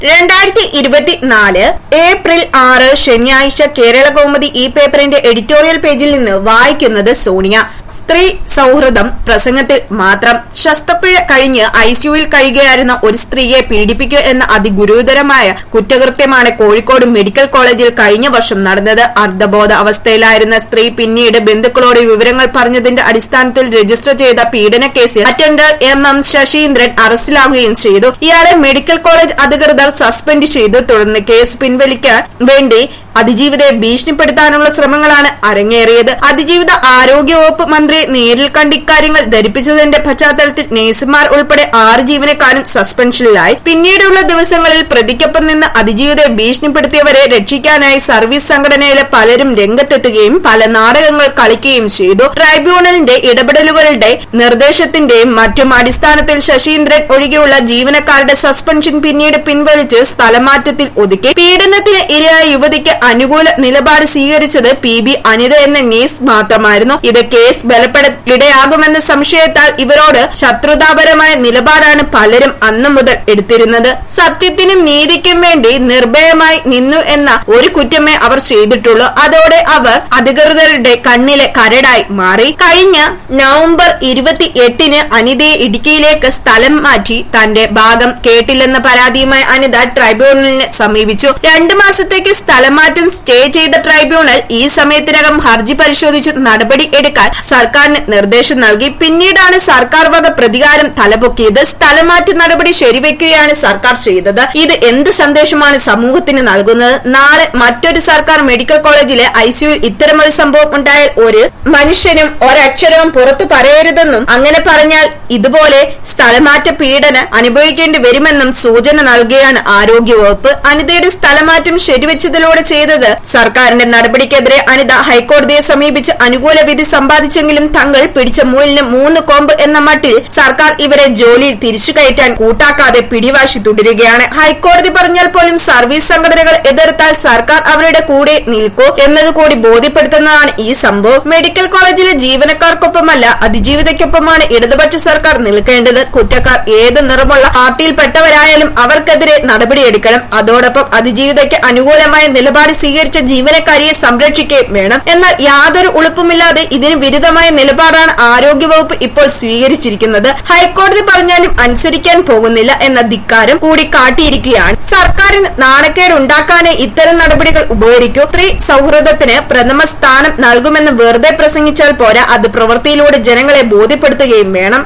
രണ്ടായിരത്തി ഇരുപത്തിനാല് ഏപ്രിൽ ആറ് ശനിയാഴ്ച കേരള കൗമുദി ഈ പേപ്പറിന്റെ എഡിറ്റോറിയൽ പേജിൽ നിന്ന് വായിക്കുന്നത് സോണിയ സ്ത്രീ സൗഹൃദം പ്രസംഗത്തിൽ മാത്രം ശസ്ത്രക്രിയ കഴിഞ്ഞ് ഐസിയുവിൽ കഴിയുകയായിരുന്ന ഒരു സ്ത്രീയെ പീഡിപ്പിക്കുക എന്ന അതിഗുരുതരമായ കുറ്റകൃത്യമാണ് കോഴിക്കോട് മെഡിക്കൽ കോളേജിൽ കഴിഞ്ഞ വർഷം നടന്നത് അർദ്ധബോധ അവസ്ഥയിലായിരുന്ന സ്ത്രീ പിന്നീട് ബന്ധുക്കളോട് വിവരങ്ങൾ പറഞ്ഞതിന്റെ അടിസ്ഥാനത്തിൽ രജിസ്റ്റർ ചെയ്ത പീഡന കേസിൽ അറ്റൻഡർ എം എം ശശീന്ദ്രൻ അറസ്റ്റിലാകുകയും ചെയ്തു ഇയാളെ മെഡിക്കൽ കോളേജ് അധികൃതർ സസ്പെൻഡ് ചെയ്തു തുടർന്ന് കേസ് പിൻവലിക്കാൻ വേണ്ടി അതിജീവിതയെ ഭീഷണിപ്പെടുത്താനുള്ള ശ്രമങ്ങളാണ് അരങ്ങേറിയത് അതിജീവിത ആരോഗ്യവകുപ്പ് മന്ത്രിയെ നേരിൽ കണ്ട് ഇക്കാര്യങ്ങൾ ധരിപ്പിച്ചതിന്റെ പശ്ചാത്തലത്തിൽ നഴ്സുമാർ ഉൾപ്പെടെ ആറ് ജീവനക്കാരും സസ്പെൻഷനിലായി പിന്നീടുള്ള ദിവസങ്ങളിൽ പ്രതിക്കൊപ്പം നിന്ന് അതിജീവിതയെ ഭീഷണിപ്പെടുത്തിയവരെ രക്ഷിക്കാനായി സർവീസ് സംഘടനയിലെ പലരും രംഗത്തെത്തുകയും പല നാടകങ്ങൾ കളിക്കുകയും ചെയ്തു ട്രൈബ്യൂണലിന്റെ ഇടപെടലുകളുടെ നിർദ്ദേശത്തിന്റെയും മറ്റും അടിസ്ഥാനത്തിൽ ശശീന്ദ്രൻ ഒഴികെയുള്ള ജീവനക്കാരുടെ സസ്പെൻഷൻ പിന്നീട് പിൻവലിച്ച് സ്ഥലമാറ്റത്തിൽ ഒതുക്കി പീഡനത്തിന് ഇരയായ യുവതിക്ക് അനുകൂല നിലപാട് സ്വീകരിച്ചത് പി ബി അനിത എന്ന നേഴ്സ് മാത്രമായിരുന്നു ഇത് കേസ് ബലപ്പെടലിടയാകുമെന്ന സംശയത്താൽ ഇവരോട് ശത്രുതാപരമായ നിലപാടാണ് പലരും അന്നു മുതൽ എടുത്തിരുന്നത് സത്യത്തിനും നീതിക്കും വേണ്ടി നിർഭയമായി നിന്നു എന്ന ഒരു കുറ്റമേ അവർ ചെയ്തിട്ടുള്ളൂ അതോടെ അവർ അധികൃതരുടെ കണ്ണിലെ കരടായി മാറി കഴിഞ്ഞ നവംബർ ഇരുപത്തി എട്ടിന് അനിതയെ ഇടുക്കിയിലേക്ക് സ്ഥലം മാറ്റി തന്റെ ഭാഗം കേട്ടില്ലെന്ന പരാതിയുമായി അനിത ട്രൈബ്യൂണലിനെ സമീപിച്ചു രണ്ടു മാസത്തേക്ക് സ്ഥലമാറ്റം സ്റ്റേ ചെയ്ത ട്രൈബ്യൂണൽ ഈ സമയത്തിനകം ഹർജി പരിശോധിച്ച് നടപടി എടുക്കാൻ സർക്കാരിന് നിർദ്ദേശം നൽകി പിന്നീടാണ് സർക്കാർ വക പ്രതികാരം തലപൊക്കിയത് സ്ഥലമാറ്റ നടപടി ശരിവെക്കുകയാണ് സർക്കാർ ചെയ്തത് ഇത് എന്ത് സന്ദേശമാണ് സമൂഹത്തിന് നൽകുന്നത് നാളെ മറ്റൊരു സർക്കാർ മെഡിക്കൽ കോളേജിലെ ഐസിയുവിൽ ഇത്തരമൊരു സംഭവം ഉണ്ടായാൽ ഒരു മനുഷ്യനും ഒരക്ഷരവും പുറത്തു പറയരുതെന്നും അങ്ങനെ പറഞ്ഞാൽ ഇതുപോലെ സ്ഥലമാറ്റ പീഡന അനുഭവിക്കേണ്ടി വരുമെന്നും സൂചന നൽകുകയാണ് ആരോഗ്യവകുപ്പ് അനിതയുടെ സ്ഥലമാറ്റം ശരിവെച്ചതിലൂടെ ചെയ്തത് സർക്കാരിന്റെ നടപടിക്കെതിരെ അനിത ഹൈക്കോടതിയെ സമീപിച്ച് അനുകൂല വിധി സമ്പാദിച്ചെങ്കിലും തങ്ങൾ പിടിച്ച മൂലിന് മൂന്ന് കോമ്പ് എന്ന മട്ടിൽ സർക്കാർ ഇവരെ ജോലിയിൽ തിരിച്ചു കയറ്റാൻ കൂട്ടാക്കാതെ പിടിവാശി തുടരുകയാണ് ഹൈക്കോടതി പറഞ്ഞാൽ പോലും സർവീസ് സംഘടനകൾ എതിർത്താൽ സർക്കാർ അവരുടെ കൂടെ നിൽക്കൂ എന്നതുകൂടി ബോധ്യപ്പെടുത്തുന്നതാണ് ഈ സംഭവം മെഡിക്കൽ കോളേജിലെ ജീവനക്കാർക്കൊപ്പമല്ല അതിജീവിതയ്ക്കൊപ്പമാണ് ഇടതുപക്ഷ സർക്കാർ നിൽക്കേണ്ടത് കുറ്റക്കാർ ഏത് നിറമുള്ള പാർട്ടിയിൽപ്പെട്ടവരായാലും അവർക്കെതിരെ നടപടിയെടുക്കണം അതോടൊപ്പം അതിജീവിതയ്ക്ക് അനുകൂലമായ നിലപാട് സ്വീകരിച്ച ജീവനക്കാരിയെ സംരക്ഷിക്കുകയും വേണം എന്നാൽ യാതൊരു ഉളുപ്പുമില്ലാതെ ഇതിന് വിരുദ്ധമായ നിലപാടാണ് ആരോഗ്യവകുപ്പ് ഇപ്പോൾ സ്വീകരിച്ചിരിക്കുന്നത് ഹൈക്കോടതി പറഞ്ഞാലും അനുസരിക്കാൻ പോകുന്നില്ല എന്ന ധിക്കാരം കൂടി കാട്ടിയിരിക്കുകയാണ് സർക്കാരിന് നാണക്കേട് ഉണ്ടാക്കാനേ ഇത്തരം നടപടികൾ ഉപകരിക്കൂ സ്ത്രീ സൗഹൃദത്തിന് പ്രഥമ സ്ഥാനം നൽകുമെന്ന് വെറുതെ പ്രസംഗിച്ചാൽ പോരാ അത് പ്രവൃത്തിയിലൂടെ ജനങ്ങളെ ബോധ്യപ്പെടുത്തുകയും വേണം